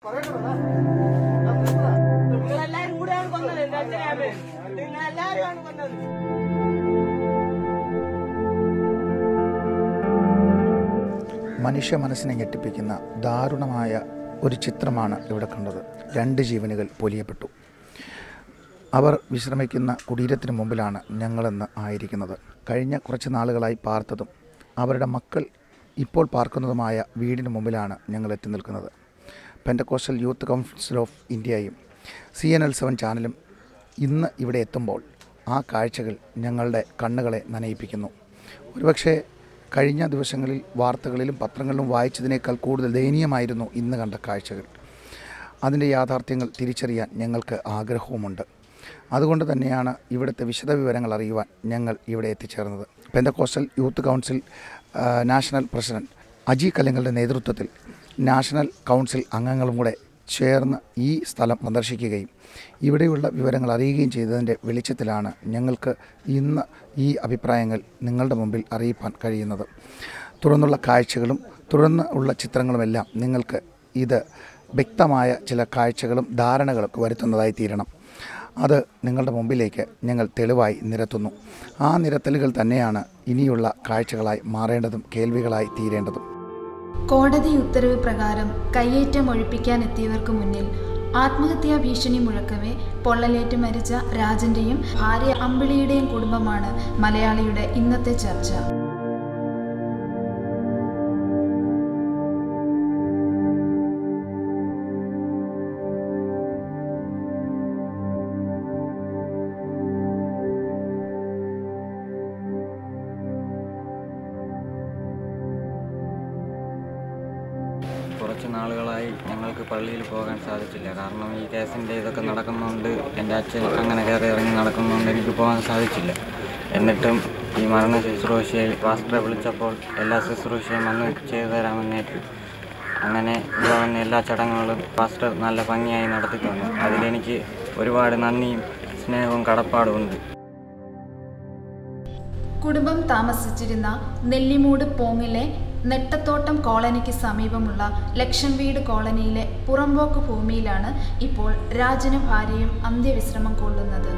നിങ്ങളെല്ലാരും കൂടെയാണ് കൊന്നത് എന്റെ അച്ഛനെ നിങ്ങളെല്ലാരും കൊന്നത് മനുഷ്യ മനസ്സിനെ ഞെട്ടിപ്പിക്കുന്ന ദാരുണമായ ഒരു ചിത്രമാണ് ഇവിടെ കണ്ടത് രണ്ട് ജീവനുകൾ പൊലിയപ്പെട്ടു അവർ വിശ്രമിക്കുന്ന കുടീരത്തിന് മുമ്പിലാണ് ഞങ്ങളെന്ന് ആയിരിക്കുന്നത് കഴിഞ്ഞ കുറച്ച് നാളുകളായി പാർത്തതും അവരുടെ മക്കൾ ഇപ്പോൾ പാർക്കുന്നതുമായ വീടിന് മുമ്പിലാണ് ഞങ്ങൾ എത്തി നിൽക്കുന്നത് പെൻഡക്കോസ്റ്റൽ യൂത്ത് കൗൺസിൽ ഓഫ് ഇന്ത്യയും സി എൻ എൽ സെവൻ ചാനലും ഇന്ന് ഇവിടെ എത്തുമ്പോൾ ആ കാഴ്ചകൾ ഞങ്ങളുടെ കണ്ണുകളെ നനയിപ്പിക്കുന്നു ഒരുപക്ഷെ കഴിഞ്ഞ ദിവസങ്ങളിൽ വാർത്തകളിലും പത്രങ്ങളിലും വായിച്ചതിനേക്കാൾ കൂടുതൽ ദയനീയമായിരുന്നു ഇന്ന് കണ്ട കാഴ്ചകൾ അതിൻ്റെ യാഥാർത്ഥ്യങ്ങൾ തിരിച്ചറിയാൻ ഞങ്ങൾക്ക് ആഗ്രഹവുമുണ്ട് അതുകൊണ്ട് തന്നെയാണ് ഇവിടുത്തെ വിശദവിവരങ്ങൾ അറിയുവാൻ ഞങ്ങൾ ഇവിടെ എത്തിച്ചേർന്നത് പെന്തക്കോസ്റ്റൽ യൂത്ത് കൗൺസിൽ ആ, നാഷണൽ പ്രസിഡന്റ് അജി കലങ്ങളുടെ നേതൃത്വത്തിൽ നാഷണൽ കൗൺസിൽ അംഗങ്ങളും കൂടെ ചേർന്ന് ഈ സ്ഥലം സന്ദർശിക്കുകയും ഇവിടെയുള്ള വിവരങ്ങൾ അറിയുകയും ചെയ്തതിൻ്റെ വെളിച്ചത്തിലാണ് ഞങ്ങൾക്ക് ഇന്ന് ഈ അഭിപ്രായങ്ങൾ നിങ്ങളുടെ മുമ്പിൽ അറിയിപ്പാൻ കഴിയുന്നത് തുടർന്നുള്ള കാഴ്ചകളും തുടർന്ന് ഉള്ള ചിത്രങ്ങളുമെല്ലാം നിങ്ങൾക്ക് ഇത് വ്യക്തമായ ചില കാഴ്ചകളും ധാരണകളും വരുത്തുന്നതായി തീരണം അത് നിങ്ങളുടെ മുമ്പിലേക്ക് ഞങ്ങൾ തെളിവായി നിരത്തുന്നു ആ നിരത്തലുകൾ തന്നെയാണ് ഇനിയുള്ള കാഴ്ചകളായി മാറേണ്ടതും കേൾവികളായി തീരേണ്ടതും കോടതി ഉത്തരവ് പ്രകാരം കയ്യേറ്റം ഒഴിപ്പിക്കാൻ എത്തിയവർക്ക് മുന്നിൽ ആത്മഹത്യാ ഭീഷണി മുഴക്കവേ പൊള്ളലേറ്റ് മരിച്ച രാജന്റെയും ഭാര്യ അമ്പിളിയുടെയും കുടുംബമാണ് മലയാളിയുടെ ഇന്നത്തെ ചർച്ച കുറച്ച് നാളുകളായി ഞങ്ങൾക്ക് പള്ളിയിൽ പോകാൻ സാധിച്ചില്ല കാരണം ഈ കേസിൻ്റെ ഇതൊക്കെ നടക്കുന്നതുകൊണ്ട് എൻ്റെ അച്ഛൻ അങ്ങനെ കയറി ഇറങ്ങി നടക്കുന്നതുകൊണ്ട് എനിക്ക് പോകാൻ സാധിച്ചില്ല എന്നിട്ടും ഈ മരണ ശുശ്രൂഷയിൽ പാസ്റ്ററെ വിളിച്ചപ്പോൾ എല്ലാ ശുശ്രൂഷയും വന്ന് ചെയ്തു തരാമെന്നേറ്റു അങ്ങനെ ഇവിടെ വന്ന എല്ലാ ചടങ്ങുകളും പാസ്റ്റർ നല്ല ഭംഗിയായി നടത്തി തന്നു അതിലെനിക്ക് ഒരുപാട് നന്ദിയും സ്നേഹവും കടപ്പാടുമുണ്ട് കുടുംബം താമസിച്ചിരുന്ന നെല്ലിമൂട് പോങ്ങിലെ നെട്ടത്തോട്ടം കോളനിക്ക് സമീപമുള്ള ലക്ഷം വീട് കോളനിയിലെ പുറമ്പോക്ക് ഭൂമിയിലാണ് ഇപ്പോൾ രാജനും ഭാര്യയും അന്ത്യവിശ്രമം കൊള്ളുന്നത്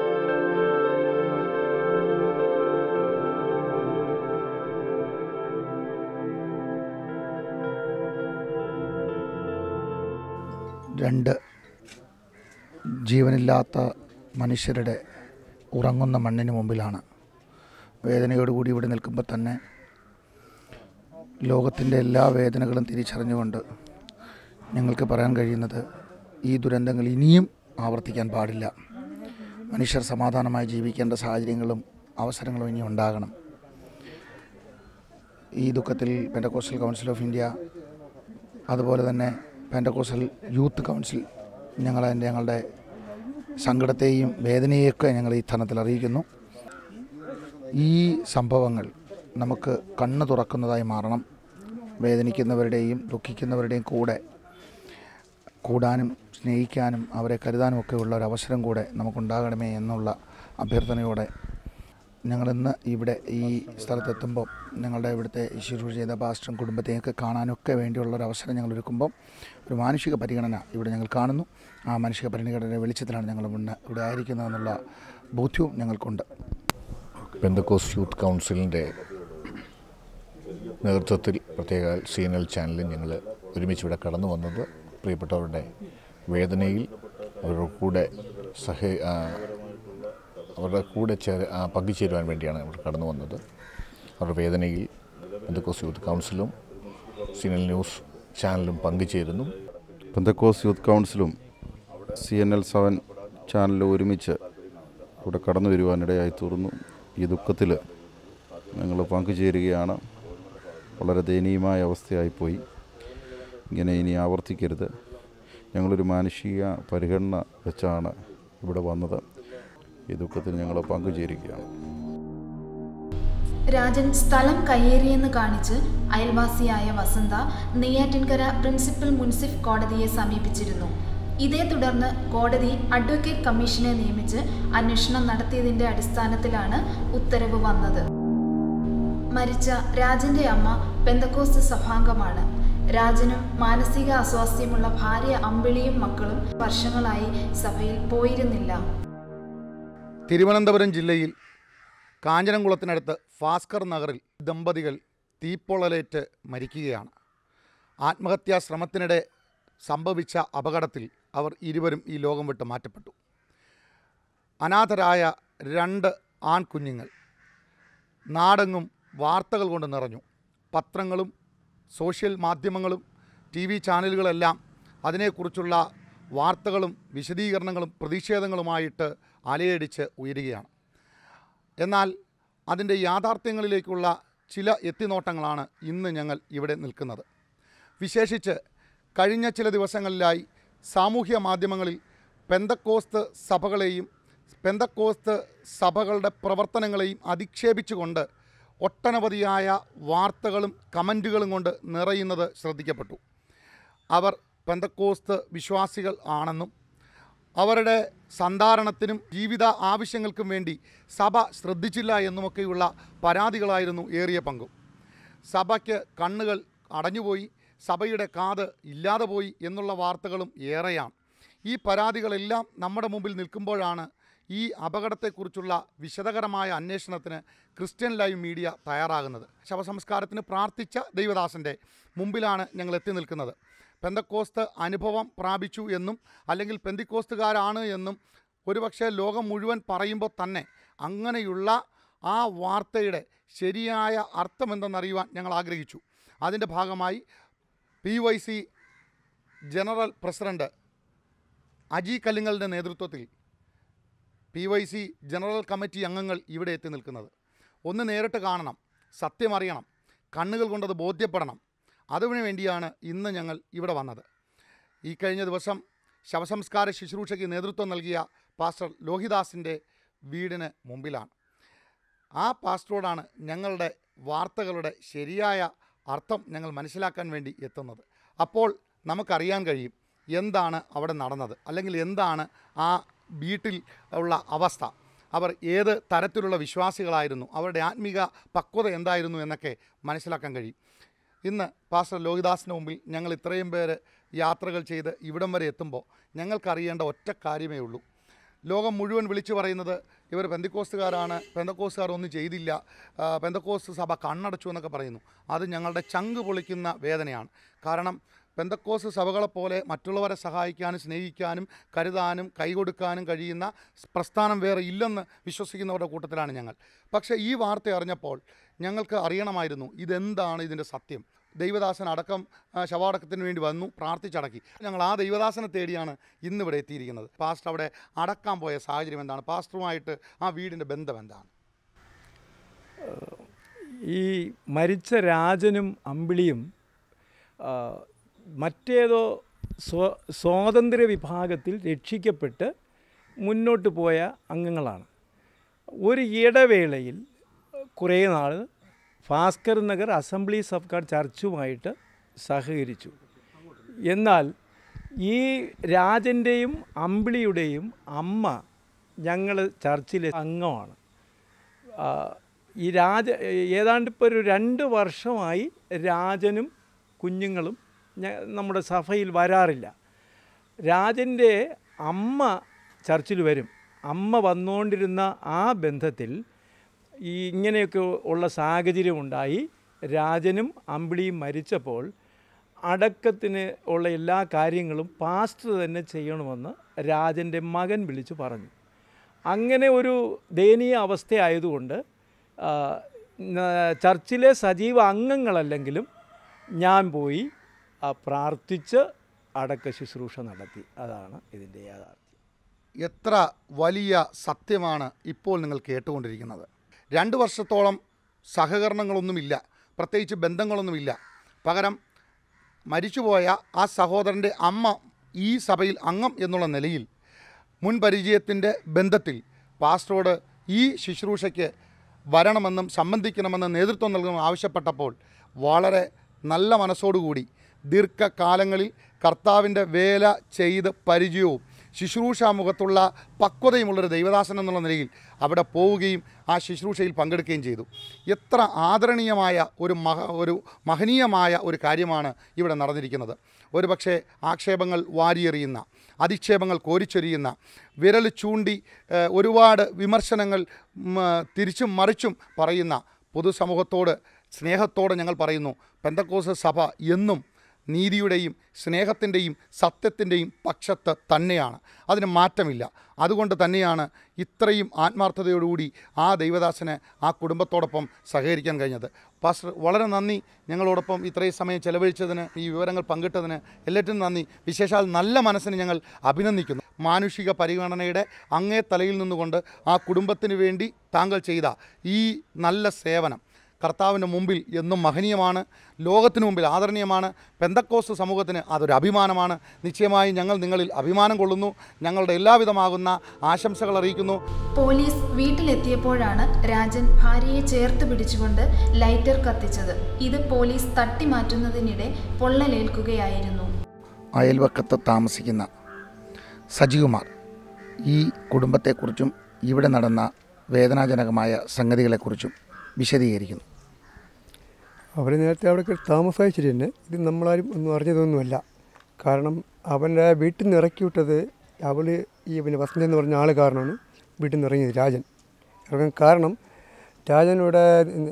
രണ്ട് ജീവനില്ലാത്ത മനുഷ്യരുടെ ഉറങ്ങുന്ന മണ്ണിന് മുമ്പിലാണ് വേദനയോടുകൂടി ഇവിടെ നിൽക്കുമ്പോൾ തന്നെ ലോകത്തിൻ്റെ എല്ലാ വേദനകളും തിരിച്ചറിഞ്ഞുകൊണ്ട് ഞങ്ങൾക്ക് പറയാൻ കഴിയുന്നത് ഈ ദുരന്തങ്ങൾ ഇനിയും ആവർത്തിക്കാൻ പാടില്ല മനുഷ്യർ സമാധാനമായി ജീവിക്കേണ്ട സാഹചര്യങ്ങളും അവസരങ്ങളും ഇനി ഉണ്ടാകണം ഈ ദുഃഖത്തിൽ പെൻഡക്കോസ്റ്റൽ കൗൺസിൽ ഓഫ് ഇന്ത്യ അതുപോലെ തന്നെ പെൻഡക്കോസ്റ്റൽ യൂത്ത് കൗൺസിൽ ഞങ്ങൾ അതിൻ്റെ ഞങ്ങളുടെ സങ്കടത്തെയും വേദനയെയൊക്കെ ഞങ്ങൾ ഈ തരണത്തിൽ അറിയിക്കുന്നു ഈ സംഭവങ്ങൾ നമുക്ക് കണ്ണ് തുറക്കുന്നതായി മാറണം വേദനിക്കുന്നവരുടെയും ദുഃഖിക്കുന്നവരുടെയും കൂടെ കൂടാനും സ്നേഹിക്കാനും അവരെ കരുതാനും ഒക്കെ ഉള്ള ഒരു അവസരം കൂടെ നമുക്കുണ്ടാകണമേ എന്നുള്ള അഭ്യർത്ഥനയോടെ ഞങ്ങളിന്ന് ഇവിടെ ഈ സ്ഥലത്തെത്തുമ്പോൾ ഞങ്ങളുടെ ഇവിടുത്തെ ഈ ശുശ്രൂഷ ചെയ്ത പാസ്റ്ററും കുടുംബത്തെയൊക്കെ കാണാനൊക്കെ വേണ്ടിയുള്ള ഒരു അവസരം ഞങ്ങൾ ഒരുക്കുമ്പോൾ ഒരു മാനുഷിക പരിഗണന ഇവിടെ ഞങ്ങൾ കാണുന്നു ആ മാനുഷിക പരിഗണനയുടെ വെളിച്ചത്തിലാണ് ഞങ്ങൾ മുന്നേ ഇവിടെ ആയിരിക്കുന്നതെന്നുള്ള ബോധ്യവും ഞങ്ങൾക്കുണ്ട് പെന്തക്കോസ് യൂത്ത് കൗൺസിലിൻ്റെ നേതൃത്വത്തിൽ പ്രത്യേക സി എൻ എൽ ചാനലിൽ ഞങ്ങൾ ഒരുമിച്ച് ഇവിടെ കടന്നു വന്നത് പ്രിയപ്പെട്ടവരുടെ വേദനയിൽ അവരുടെ കൂടെ സഹ ആ, അവരുടെ കൂടെ ചേർ ആ, പങ്കുചേരുവാൻ വേണ്ടിയാണ് ഇവിടെ കടന്നു വന്നത് അവരുടെ വേദനയിൽ പെന്തക്കോസ് യൂത്ത് കൗൺസിലും സി എൻ എൽ ന്യൂസ് ചാനലും പങ്കുചേരുന്നു പെന്തക്കോസ് യൂത്ത് കൗൺസിലും സി എൻ എൽ സെവൻ ചാനലും ഒരുമിച്ച് ഇവിടെ കടന്നു വരുവാനിടയായി തീർന്നു ഈ ദുഃഖത്തിൽ ഞങ്ങൾ പങ്കുചേരുകയാണ് വളരെ ദയനീയമായ അവസ്ഥയായിപ്പോയി ഇങ്ങനെ ഇനി ആവർത്തിക്കരുത് ഞങ്ങളൊരു മാനുഷിക പരിഗണന വെച്ചാണ് ഇവിടെ വന്നത് ഈ ദുഃഖത്തിൽ ഞങ്ങൾ പങ്കുചേരുകയാണ് രാജൻ സ്ഥലം കയ്യേറിയെന്ന് കാണിച്ച് അയൽവാസിയായ വസന്ത നെയ്യാറ്റിൻകര പ്രിൻസിപ്പൽ മുൻസിഫ് കോടതിയെ സമീപിച്ചിരുന്നു ഇതേ തുടർന്ന് കോടതി അഡ്വക്കേറ്റ് കമ്മീഷനെ നിയമിച്ച് അന്വേഷണം നടത്തിയതിന്റെ അടിസ്ഥാനത്തിലാണ് ഉത്തരവ് വന്നത് മരിച്ച രാജന്റെ അമ്മ പെന്തക്കോസ്ത് സഭാംഗമാണ് രാജനും മാനസിക അസ്വാസ്ഥ്യമുള്ള ഭാര്യ അമ്പിളിയും മക്കളും വർഷങ്ങളായി സഭയിൽ പോയിരുന്നില്ല തിരുവനന്തപുരം ജില്ലയിൽ കാഞ്ഞിരംകുളത്തിനടുത്ത് ഭാസ്കർ നഗറിൽ ദമ്പതികൾ തീപ്പൊള്ളലേറ്റ് മരിക്കുകയാണ് ആത്മഹത്യാ ശ്രമത്തിനിടെ സംഭവിച്ച അപകടത്തിൽ അവർ ഇരുവരും ഈ ലോകം വിട്ട് മാറ്റപ്പെട്ടു അനാഥരായ രണ്ട് ആൺകുഞ്ഞുങ്ങൾ നാടെങ്ങും വാർത്തകൾ കൊണ്ട് നിറഞ്ഞു പത്രങ്ങളും സോഷ്യൽ മാധ്യമങ്ങളും ടി വി ചാനലുകളെല്ലാം അതിനെക്കുറിച്ചുള്ള വാർത്തകളും വിശദീകരണങ്ങളും പ്രതിഷേധങ്ങളുമായിട്ട് അലയടിച്ച് ഉയരുകയാണ് എന്നാൽ അതിൻ്റെ യാഥാർത്ഥ്യങ്ങളിലേക്കുള്ള ചില എത്തിനോട്ടങ്ങളാണ് ഇന്ന് ഞങ്ങൾ ഇവിടെ നിൽക്കുന്നത് വിശേഷിച്ച് കഴിഞ്ഞ ചില ദിവസങ്ങളിലായി സാമൂഹ്യ മാധ്യമങ്ങളിൽ പെന്തക്കോസ്ത് സഭകളെയും പെന്തക്കോസ്ത് സഭകളുടെ പ്രവർത്തനങ്ങളെയും അധിക്ഷേപിച്ചുകൊണ്ട് ഒട്ടനവധിയായ വാർത്തകളും കമൻറ്റുകളും കൊണ്ട് നിറയുന്നത് ശ്രദ്ധിക്കപ്പെട്ടു അവർ പെന്തക്കോസ്ത് വിശ്വാസികൾ ആണെന്നും അവരുടെ സന്ധാരണത്തിനും ജീവിത ആവശ്യങ്ങൾക്കും വേണ്ടി സഭ ശ്രദ്ധിച്ചില്ല എന്നുമൊക്കെയുള്ള പരാതികളായിരുന്നു ഏറിയ പങ്കും സഭയ്ക്ക് കണ്ണുകൾ അടഞ്ഞുപോയി സഭയുടെ കാത് ഇല്ലാതെ പോയി എന്നുള്ള വാർത്തകളും ഏറെയാണ് ഈ പരാതികളെല്ലാം നമ്മുടെ മുമ്പിൽ നിൽക്കുമ്പോഴാണ് ഈ അപകടത്തെക്കുറിച്ചുള്ള വിശദകരമായ അന്വേഷണത്തിന് ക്രിസ്ത്യൻ ലൈവ് മീഡിയ തയ്യാറാകുന്നത് ശവസംസ്കാരത്തിന് പ്രാർത്ഥിച്ച ദൈവദാസൻ്റെ മുമ്പിലാണ് ഞങ്ങൾ എത്തി നിൽക്കുന്നത് പെന്തക്കോസ്ത് അനുഭവം പ്രാപിച്ചു എന്നും അല്ലെങ്കിൽ പെന്തിക്കോസ്തുകാരാണ് എന്നും ഒരുപക്ഷെ ലോകം മുഴുവൻ പറയുമ്പോൾ തന്നെ അങ്ങനെയുള്ള ആ വാർത്തയുടെ ശരിയായ അർത്ഥമെന്തെന്നറിയുവാൻ ഞങ്ങൾ ആഗ്രഹിച്ചു അതിൻ്റെ ഭാഗമായി P Y C general president Aji കല്ലിങ്ങലിൻ്റെ നേതൃത്വത്തിൽ P Y C general committee അംഗങ്ങൾ ഇവിടെ എത്തി നിൽക്കുന്നത് ഒന്ന് നേരിട്ട് കാണണം സത്യമറിയണം കണ്ണുകൾ കൊണ്ടത് ബോധ്യപ്പെടണം അതിനു വേണ്ടിയാണ് ഇന്ന് ഞങ്ങൾ ഇവിടെ വന്നത് ഈ കഴിഞ്ഞ ദിവസം ശവസംസ്കാര ശുശ്രൂഷയ്ക്ക് നേതൃത്വം നൽകിയ പാസ്റ്റർ ലോഹിദാസിൻ്റെ വീടിന് മുമ്പിലാണ് ആ പാസ്റ്ററോടാണ് ഞങ്ങളുടെ വാർത്തകളുടെ ശരിയായ അർത്ഥം ഞങ്ങൾ മനസ്സിലാക്കാൻ വേണ്ടി എത്തുന്നത് അപ്പോൾ നമുക്കറിയാൻ കഴിയും എന്താണ് അവിടെ നടന്നത് അല്ലെങ്കിൽ എന്താണ് ആ വീട്ടിൽ ഉള്ള അവസ്ഥ അവർ ഏത് തരത്തിലുള്ള വിശ്വാസികളായിരുന്നു അവരുടെ ആത്മീക പക്വത എന്തായിരുന്നു എന്നൊക്കെ മനസ്സിലാക്കാൻ കഴിയും ഇന്ന് പാസ്റ്റർ ലോഹിദാസിന് മുമ്പിൽ ഞങ്ങൾ ഇത്രയും പേര് യാത്രകൾ ചെയ്ത് ഇവിടം വരെ എത്തുമ്പോൾ ഞങ്ങൾക്കറിയേണ്ട ഒറ്റ കാര്യമേ ഉള്ളൂ ലോകം മുഴുവൻ വിളിച്ചു പറയുന്നത് ഇവർ പെന്തക്കോസ്തുകാരാണ് പെന്തക്കോസ്തുകാർ ഒന്നും ചെയ്തില്ല ആ, പെന്തക്കോസ്ത് സഭ കണ്ണടച്ചു എന്നൊക്കെ പറയുന്നു അത് ഞങ്ങളുടെ ചങ്ക് പൊളിക്കുന്ന വേദനയാണ് കാരണം പെന്തക്കോസ് സഭകളെപ്പോലെ മറ്റുള്ളവരെ സഹായിക്കാനും സ്നേഹിക്കാനും കരുതാനും കൈകൊടുക്കാനും കഴിയുന്ന പ്രസ്ഥാനം വേറെ ഇല്ലെന്ന് വിശ്വസിക്കുന്നവരുടെ കൂട്ടത്തിലാണ് ഞങ്ങൾ പക്ഷേ ഈ വാർത്ത അറിഞ്ഞപ്പോൾ ഞങ്ങൾക്ക് അറിയണമായിരുന്നു ഇതെന്താണ് ഇതിൻ്റെ സത്യം ദൈവദാസൻ അടക്കം ആ, ശവാടക്കത്തിന് വേണ്ടി വന്നു പ്രാർത്ഥിച്ചടക്കി ഞങ്ങൾ ആ ദൈവദാസനെ തേടിയാണ് ഇന്നിവിടെ എത്തിയിരിക്കുന്നത് പാസ്റ്റർ അവിടെ അടക്കാൻ പോയ സാഹചര്യം എന്താണ് പാസ്റ്ററുമായിട്ട് ആ വീടിൻ്റെ ബന്ധം എന്താണ് ഈ മരിച്ച രാജനും അമ്പിളിയും ആ, മറ്റേതോ സ്വ സ്വാതന്ത്ര്യ വിഭാഗത്തിൽ രക്ഷിക്കപ്പെട്ട് മുന്നോട്ട് പോയ അംഗങ്ങളാണ് ഒരു ഇടവേളയിൽ കുറേ നാൾ Bhaskar Nagar assemblies of god ചർച്ചുമായിട്ട് സഹകരിച്ചു എന്നാൽ ഈ രാജൻ്റെയും അമ്പിളിയുടെയും അമ്മ ഞങ്ങൾ ചർച്ചിലെ അംഗമാണ് ആ, ഈ രാജ ഏതാണ്ട് ഇപ്പോൾ ഒരു രണ്ട് വർഷമായി രാജനും കുഞ്ഞുങ്ങളും ഞ- നമ്മുടെ സഭയിൽ വരാറില്ല രാജൻ്റെ അമ്മ ചർച്ചിൽ വരും അമ്മ വന്നുകൊണ്ടിരുന്ന ആ ബന്ധത്തിൽ ഈ ഇങ്ങനെയൊക്കെ ഉള്ള സാഹചര്യം ഉണ്ടായി രാജനും അമ്പിളിയും മരിച്ചപ്പോൾ അടക്കത്തിന് ഉള്ള എല്ലാ കാര്യങ്ങളും പാസ്റ്റർ തന്നെ ചെയ്യണമെന്ന് രാജൻ്റെ മകൻ വിളിച്ചു പറഞ്ഞു അങ്ങനെ ഒരു ദയനീയ അവസ്ഥയായതുകൊണ്ട് ആ, ന- ചർച്ചിലെ സജീവ അംഗങ്ങളല്ലെങ്കിലും ഞാൻ പോയി ആ, പ്രാർത്ഥിച്ച് അടക്ക ശുശ്രൂഷ നടത്തി അതാണ് ഇതിൻ്റെ യാഥാർത്ഥ്യം എത്ര വലിയ സത്യമാണ് ഇപ്പോൾ നിങ്ങൾ കേട്ടുകൊണ്ടിരിക്കുന്നത് രണ്ട് വർഷത്തോളം സഹകരണങ്ങളൊന്നുമില്ല പ്രത്യേകിച്ച് ബന്ധങ്ങളൊന്നുമില്ല പകരം മരിച്ചുപോയ ആ സഹോദരൻ്റെ അമ്മ ഈ സഭയിൽ അംഗം എന്നുള്ള നിലയിൽ മുൻ പരിചയത്തിൻ്റെ ബന്ധത്തിൽ പാസ്റ്ററോട് ഈ ശുശ്രൂഷയ്ക്ക് വരണമെന്നും സംബന്ധിക്കണമെന്നും നേതൃത്വം നൽകണമെന്ന് ആവശ്യപ്പെട്ടപ്പോൾ വളരെ നല്ല മനസ്സോടുകൂടി ദീർഘകാലങ്ങളിൽ കർത്താവിൻ്റെ വേല ചെയ്ത് പരിചയവും ശുശ്രൂഷാമുഖത്തുള്ള പക്വതയുമുള്ളൊരു ദൈവദാസൻ എന്നുള്ള നിലയിൽ അവിടെ പോവുകയും ആ ശുശ്രൂഷയിൽ പങ്കെടുക്കുകയും ചെയ്തു എത്ര ആദരണീയമായ ഒരു മഹ ഒരു മഹനീയമായ ഒരു കാര്യമാണ് ഇവിടെ നടന്നിരിക്കുന്നത് ഒരു പക്ഷേ ആക്ഷേപങ്ങൾ വാരിയെറിയുന്ന അധിക്ഷേപങ്ങൾ കോരിച്ചൊരിയുന്ന വിരൽ ചൂണ്ടി ഏഹ്, ഒരുപാട് വിമർശനങ്ങൾ ഉം, തിരിച്ചും മറിച്ചും പറയുന്ന പൊതുസമൂഹത്തോട് സ്നേഹത്തോടെ ഞങ്ങൾ പറയുന്നു പെന്തക്കോസ് സഭ എന്നും നീതിയുടെയും സ്നേഹത്തിൻ്റെയും സത്യത്തിൻ്റെയും പക്ഷത്ത് തന്നെയാണ് അതിന് മാറ്റമില്ല അതുകൊണ്ട് തന്നെയാണ് ഇത്രയും ആത്മാർത്ഥതയോടുകൂടി ആ ദൈവദാസന് ആ കുടുംബത്തോടൊപ്പം സഹകരിക്കാൻ കഴിഞ്ഞത് പാസ്റ്റർ വളരെ നന്ദി ഞങ്ങളോടൊപ്പം ഇത്രയും സമയം ചെലവഴിച്ചതിന് ഈ വിവരങ്ങൾ പങ്കിട്ടതിന് എല്ലാറ്റിനും നന്ദി വിശേഷാൽ നല്ല മനസ്സിന് ഞങ്ങൾ അഭിനന്ദിക്കുന്നു മാനുഷിക പരിഗണനയുടെ അങ്ങേ തലയിൽ നിന്നുകൊണ്ട് ആ കുടുംബത്തിന് വേണ്ടി താങ്കൾ ചെയ്ത ഈ നല്ല സേവനം കർത്താവിൻ്റെ മുമ്പിൽ എന്നും മഹനീയമാണ് ലോകത്തിന് മുമ്പിൽ ആദരണീയമാണ് പെന്തക്കോസ് സമൂഹത്തിന് അതൊരു അഭിമാനമാണ് നിശ്ചയമായും ഞങ്ങൾ നിങ്ങളിൽ അഭിമാനം കൊള്ളുന്നു ഞങ്ങളുടെ എല്ലാവിധമാകുന്ന ആശംസകൾ അറിയിക്കുന്നു പോലീസ് വീട്ടിലെത്തിയപ്പോഴാണ് രാജൻ ഭാര്യയെ ചേർത്ത് പിടിച്ചുകൊണ്ട് ലൈറ്റർ കത്തിച്ചത് ഇത് പോലീസ് തട്ടിമാറ്റുന്നതിനിടെ പൊള്ളലേൽക്കുകയായിരുന്നു അയൽവക്കത്ത് താമസിക്കുന്ന സജികുമാർ ഈ കുടുംബത്തെക്കുറിച്ചും ഇവിടെ നടന്ന വേദനാജനകമായ സംഗതികളെക്കുറിച്ചും വിശദീകരിക്കുന്നു അവർ നേരത്തെ അവിടെ താമസിച്ചിട്ട് തന്നെ ഇത് നമ്മളാരും ഒന്നും അറിഞ്ഞതൊന്നുമല്ല കാരണം അവൻ്റെ വീട്ടിൽ നിന്ന് ഇറക്കി വിട്ടത് അവൾ ഈ പിന്നെ വസന്ത എന്ന് പറഞ്ഞ ആൾ കാരണമാണ് വീട്ടിൽ നിന്ന് ഇറങ്ങിയത് രാജൻ ഇറങ്ങാൻ കാരണം രാജൻ ഇവിടെ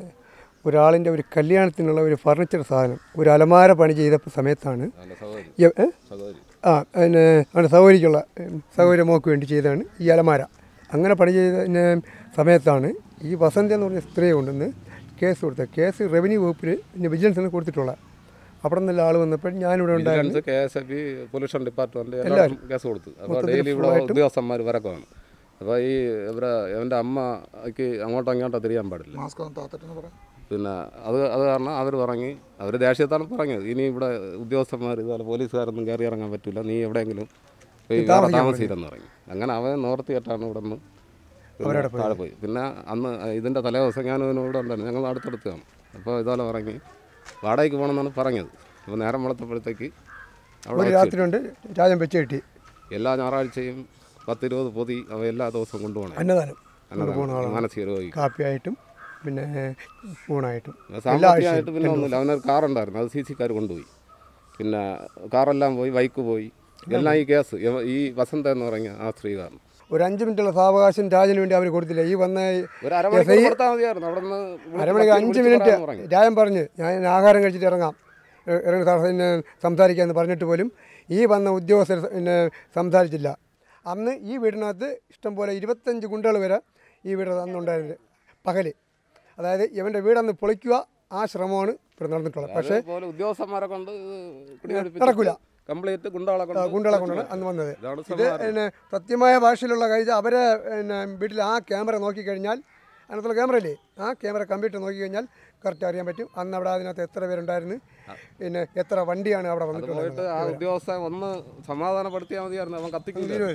ഒരാളിൻ്റെ ഒരു കല്യാണത്തിനുള്ള ഒരു ഫർണിച്ചർ സാധനം ഒരു അലമാര പണി ചെയ്ത സമയത്താണ് ഈ- ഏ? ആ പിന്നെ അവൻ്റെ സൗകര്യക്കുള്ള സൗകര്യ മോക്ക് വേണ്ടി ചെയ്തതാണ് ഈ അലമാര അങ്ങനെ പണി ചെയ്ത പിന്നെ സമയത്താണ് ഈ വസന്ത എന്ന് പറഞ്ഞ സ്ത്രീയെ കൊണ്ടുവന്ന് കേസ് കൊടുത്തത് കേസ് റവന്യൂ വകുപ്പിൽ പിന്നെ വിജിലൻസിന് കൊടുത്തിട്ടുള്ള അവിടെ നിന്നുള്ള ആൾ വന്നപ്പോൾ ഞാനിവിടെ ഉണ്ടായിരുന്നു vigilance K S F B pollution department എല്ലാവരും കേസ് കൊടുത്തു അപ്പോൾ ഡെയിലി ഇവിടെ ഉദ്യോഗസ്ഥന്മാർ വരക്കമാണ് അപ്പോൾ ഈ ഇവരെ എൻ്റെ അമ്മയ്ക്ക് അങ്ങോട്ടോ ഇങ്ങോട്ടോ തിരിയാൻ പാടില്ല മാസ്ക് ഒന്ന് താത്തിട്ടെന്ന് പറയാം പിന്നെ അത് അത് കാരണം അവർ പറഞ്ഞ് അവർ ദേഷ്യത്താണ് പറഞ്ഞത് ഇനി ഇവിടെ ഉദ്യോഗസ്ഥന്മാർ ഇതുപോലെ പോലീസുകാരൊന്നും കയറി ഇറങ്ങാൻ പറ്റില്ല നീ എവിടെയെങ്കിലും പോയി വേറെ താമസിയില്ലെന്ന് പറഞ്ഞു അങ്ങനെ അവൻ നോർത്തിയിട്ടാണ് ഇവിടെ നിന്ന് പിന്നെ താഴെ പോയി പിന്നെ അന്ന് ഇതിൻ്റെ തലേദിവസം ഞാൻ ഇവിടെ ഉണ്ടായിരുന്നു ഞങ്ങൾ അടുത്തടുത്താണ് അപ്പോൾ ഇതുപോലെ പറഞ്ഞ് വാടകയ്ക്ക് പോകണമെന്നാണ് പറഞ്ഞത് അപ്പോൾ നേരം വെളുത്തപ്പോഴത്തേക്ക് അവിടെ ഒരു വെച്ച് രാത്രി കൊണ്ട് രാജൻ വെച്ച് കിട്ടി എല്ലാ ഞായറാഴ്ചയും പത്തിരുപത് പൊതി അവ എല്ലാ ദിവസവും കൊണ്ടുപോകണം അന്നദാനം കൊണ്ടുപോകുന്ന അന്നദാനം ആളാണ് മാനസിക രോഗിക്ക് കാപ്പിയായിട്ടും പിന്നെ ഊണായിട്ടും എല്ലാ സാമ്പത്തികമായിട്ട് ആഴ്ചയും പിന്നെ ഒന്നുമില്ല അവനൊരു കാറുണ്ടായിരുന്നു അത് സി സിക്കാർ കൊണ്ടുപോയി പിന്നെ കാറെല്ലാം പോയി ബൈക്ക് പോയി എല്ലാം ഈ കേസ് ഇവ- ഈ വസന്ത എന്ന് പറഞ്ഞ ആ സ്ത്രീ കാരണം ഒരു അഞ്ച് മിനിറ്റുള്ള സാവകാശം രാജന് വേണ്ടി അവർ കൊടുത്തില്ല ഈ വന്ന ഒരു അരമണിക്കൂർ കൊടുത്താൽ മതിയായിരുന്നു അവിടെ നിന്ന് അരമണിക്കൂർ അഞ്ച് മിനിറ്റ് രാജൻ പറഞ്ഞ് ഞാൻ ആഹാരം കഴിച്ചിട്ട് ഇറങ്ങാം ഇ- ഇറങ്ങി സാർ പിന്നെ സംസാരിക്കാമെന്ന് പറഞ്ഞിട്ട് പോലും ഈ വന്ന ഉദ്യോഗസ്ഥർ പിന്നെ സംസാരിച്ചില്ല അന്ന് ഈ വീടിനകത്ത് ഇഷ്ടംപോലെ ഇരുപത്തഞ്ച് ഗുണ്ടകൾ വരെ ഈ വീട് അന്നുണ്ടായിരുന്നത് പകല് അതായത് ഇവൻ്റെ വീടന്ന് പൊളിക്കുക ആ ശ്രമമാണ് ഇവിടെ നടന്നിട്ടുള്ളത് പക്ഷേ പോലെ ഉദ്യോഗസ്ഥന്മാരെ കൊണ്ട് നടക്കൂല. കംപ്ലീറ്റ് ഗുണ്ടകളെ ആ, കൊണ്ട് ഗുണ്ടകളെ കൊണ്ടാണ് അന്ന് വന്നത് ഇതാണ് ഇത് പിന്നെ സത്യമായ ഭാഷയിലുള്ള കാഴ്ച അവരെ പിന്നെ വീട്ടിൽ ആ ക്യാമറ നോക്കിക്കഴിഞ്ഞാൽ അതിനകത്തുള്ള ക്യാമറ ഇല്ലേ ആ ക്യാമറ കമ്പ്യൂട്ടർ നോക്കിക്കഴിഞ്ഞാൽ കറക്റ്റ് അറിയാൻ പറ്റും അന്ന് അവിടെ അതിനകത്ത് എത്ര പേരുണ്ടായിരുന്നു പിന്നെ എത്ര വണ്ടിയാണ് അവിടെ അത് പോയിട്ട് വന്നിട്ടുള്ളത് ആ ഉദ്യോഗസ്ഥൻ ഒന്ന് സമാധാനപ്പെടുത്തിയാൽ മതിയായിരുന്നു അവൻ കത്തിക്കില്ല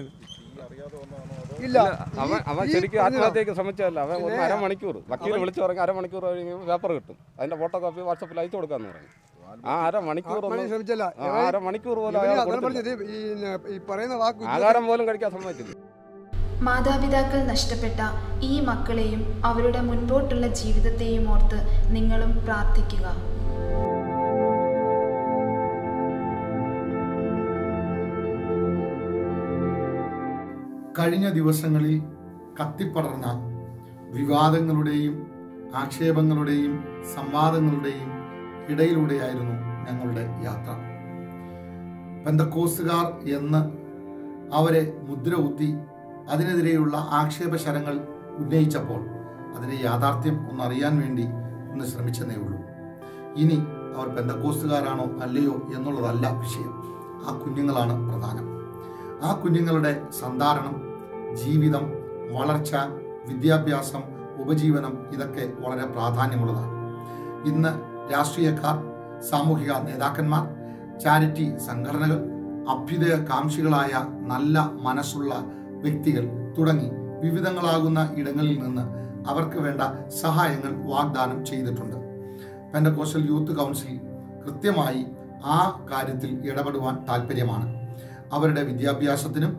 ഇല്ല അവൻ അവൻ ഈ ശരിക്കും പറഞ്ഞതാ. ആത്മഹത്യക്ക് ശ്രമിച്ചതല്ല അവൻ ഒന്ന് അരമണിക്കൂർ വക്കീൽ വിളിച്ചു പറഞ്ഞ അരമണിക്കൂർ കഴിഞ്ഞ് പേപ്പർ കിട്ടും അതിന്റെ ഫോട്ടോ കോപ്പി വാട്സപ്പിൽ അയച്ചു കൊടുക്കാന്ന് പറഞ്ഞു ആ അരമണിക്കൂർ പണി ഒന്ന് ശ്രമിച്ചല്ല ആ അരമണിക്കൂർ പോലും ഇവന് അയാൾ അതാണ് കൊടുത്തില്ല. പറഞ്ഞത് ഈ ഈ പറയുന്ന വാക്ക് ആഹാരം പോലും കഴിക്കാൻ സമ്മതിച്ചില്ല മാതാപിതാക്കൾ നഷ്ടപ്പെട്ട ഈ മക്കളെയും അവരുടെ മുൻപോട്ടുള്ള ജീവിതത്തെയും ഓർത്ത് നിങ്ങളും പ്രാർത്ഥിക്കുക കഴിഞ്ഞ ദിവസങ്ങളിൽ കത്തിപ്പടർന്ന വിവാദങ്ങളുടെയും ആക്ഷേപങ്ങളുടെയും സംവാദങ്ങളുടെയും ഇടയിലൂടെയായിരുന്നു ഞങ്ങളുടെ യാത്ര പെന്തക്കോസുകാർ എന്ന് അവരെ മുദ്ര കുത്തി അതിനെതിരെയുള്ള ആക്ഷേപശരങ്ങൾ ഉന്നയിച്ചപ്പോൾ അതിൻ്റെ യാഥാർത്ഥ്യം ഒന്നറിയാൻ വേണ്ടി ഒന്ന് ശ്രമിച്ചെന്നേ ഉള്ളൂ ഇനി അവർ പെന്തക്കോസുകാരാണോ അല്ലയോ എന്നുള്ളതല്ല വിഷയം ആ കുഞ്ഞുങ്ങളാണ് പ്രധാനം ആ കുഞ്ഞുങ്ങളുടെ സന്ധാരണം ജീവിതം വളർച്ച വിദ്യാഭ്യാസം ഉപജീവനം ഇതൊക്കെ വളരെ പ്രാധാന്യമുള്ളതാണ് ഇന്ന് രാഷ്ട്രീയക്കാർ സാമൂഹിക നേതാക്കന്മാർ ചാരിറ്റി സംഘടനകൾ അഭ്യുദയകാംക്ഷികളായ നല്ല മനസ്സുള്ള വ്യക്തികൾ തുടങ്ങി വിവിധങ്ങളാകുന്ന ഇടങ്ങളിൽ നിന്ന് അവർക്ക് വേണ്ട സഹായങ്ങൾ വാഗ്ദാനം ചെയ്തിട്ടുണ്ട് പെൻഡകോസ്റ്റൽ യൂത്ത് കൗൺസിൽ കൃത്യമായി ആ കാര്യത്തിൽ ഇടപെടുവാൻ താല്പര്യമാണ് അവരുടെ വിദ്യാഭ്യാസത്തിനും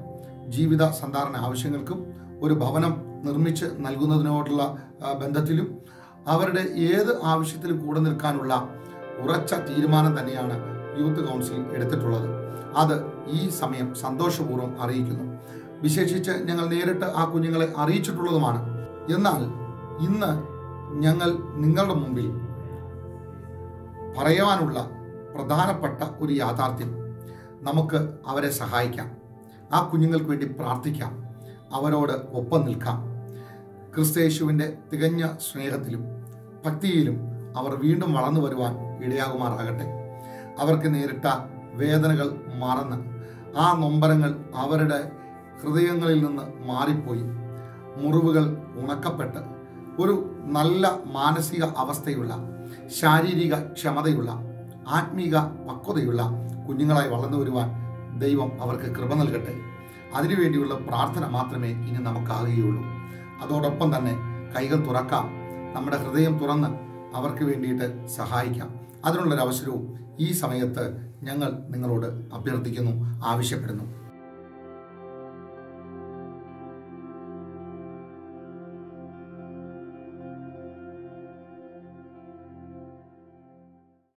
ജീവിത സന്ധാരണ ആവശ്യങ്ങൾക്കും ഒരു ഭവനം നിർമ്മിച്ച് നൽകുന്നതിനോടുള്ള ആ, ബന്ധത്തിലും അവരുടെ ഏത് ആവശ്യത്തിലും കൂടെ നിൽക്കാനുള്ള ഉറച്ച തീരുമാനം തന്നെയാണ് യൂത്ത് കൗൺസിൽ എടുത്തിട്ടുള്ളത് അത് ഈ സമയം സന്തോഷപൂർവ്വം അറിയിക്കുന്നു വിശേഷിച്ച് ഞങ്ങൾ നേരിട്ട് ആ കുഞ്ഞുങ്ങളെ അറിയിച്ചിട്ടുള്ളതുമാണ് എന്നാൽ ഇന്ന് ഞങ്ങൾ നിങ്ങളുടെ മുമ്പിൽ പറയുവാനുള്ള പ്രധാനപ്പെട്ട ഒരു യാഥാർത്ഥ്യം നമുക്ക് അവരെ സഹായിക്കാം ആ കുഞ്ഞുങ്ങൾക്ക് വേണ്ടി പ്രാർത്ഥിക്കാം അവരോട് ഒപ്പം നിൽക്കാം ക്രിസ്തയേശുവിൻ്റെ തികഞ്ഞ സ്നേഹത്തിലും ഭക്തിയിലും അവർ വീണ്ടും വളർന്നു വരുവാൻ ഇടയാകുമാറാകട്ടെ അവർക്ക് നേരിട്ട വേദനകൾ മറന്ന് ആ നൊമ്പരങ്ങൾ അവരുടെ ഹൃദയങ്ങളിൽ നിന്ന് മാറിപ്പോയി മുറിവുകൾ ഉണക്കപ്പെട്ട് ഒരു നല്ല മാനസിക അവസ്ഥയുള്ള ശാരീരിക ക്ഷമതയുള്ള ആത്മീക പക്വതയുള്ള കുഞ്ഞുങ്ങളായി വളർന്നു വരുവാൻ ദൈവം അവർക്ക് കൃപ നൽകട്ടെ അതിനുവേണ്ടിയുള്ള പ്രാർത്ഥന മാത്രമേ ഇനി നമുക്കാകുകയുള്ളൂ അതോടൊപ്പം തന്നെ കൈകൾ തുറക്കാം നമ്മുടെ ഹൃദയം തുറന്ന് അവർക്ക് വേണ്ടിയിട്ട് സഹായിക്കാം അതിനുള്ളൊരു അവസരവും ഈ സമയത്ത് ഞങ്ങൾ നിങ്ങളോട് അഭ്യർത്ഥിക്കുന്നു ആവശ്യപ്പെടുന്നു